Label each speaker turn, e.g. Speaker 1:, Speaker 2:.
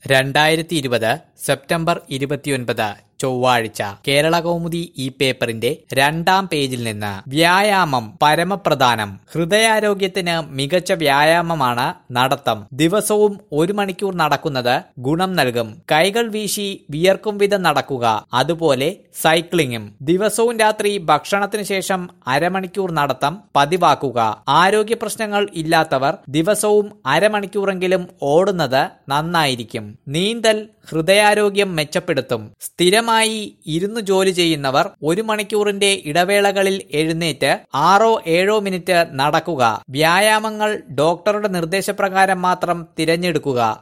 Speaker 1: രണ്ടായിരത്തി ഇരുപത് സെപ്റ്റംബർ ഇരുപത്തിയൊൻപത് ചൊവ്വാഴ്ച കേരള കൗമുദി ഈ പേപ്പറിന്റെ രണ്ടാം പേജിൽ നിന്ന് വ്യായാമം പരമപ്രധാനം ഹൃദയാരോഗ്യത്തിന് മികച്ച വ്യായാമമാണ് നടത്തം ദിവസവും ഒരു മണിക്കൂർ നടക്കുന്നത് ഗുണം നൽകും കൈകൾ വീശി വിയർക്കും വിധം നടക്കുക അതുപോലെ സൈക്ലിങ്ങും ദിവസവും രാത്രി ഭക്ഷണത്തിന് ശേഷം അരമണിക്കൂർ നടത്തം പതിവാക്കുക ആരോഗ്യ പ്രശ്നങ്ങൾ ഇല്ലാത്തവർ ദിവസവും അരമണിക്കൂറെങ്കിലും ഓടുന്നത് നന്നായിരിക്കും നീന്തൽ ഹൃദയാരോഗ്യം മെച്ചപ്പെടുത്തും സ്ഥിരമായി ഇരുന്ന് ജോലി ചെയ്യുന്നവർ ഒരു മണിക്കൂറിന്റെ ഇടവേളകളിൽ എഴുന്നേറ്റ് ആറോ ഏഴോ മിനിറ്റ് നടക്കുക വ്യായാമങ്ങൾ ഡോക്ടറുടെ നിർദ്ദേശപ്രകാരം മാത്രം തിരഞ്ഞെടുക്കുക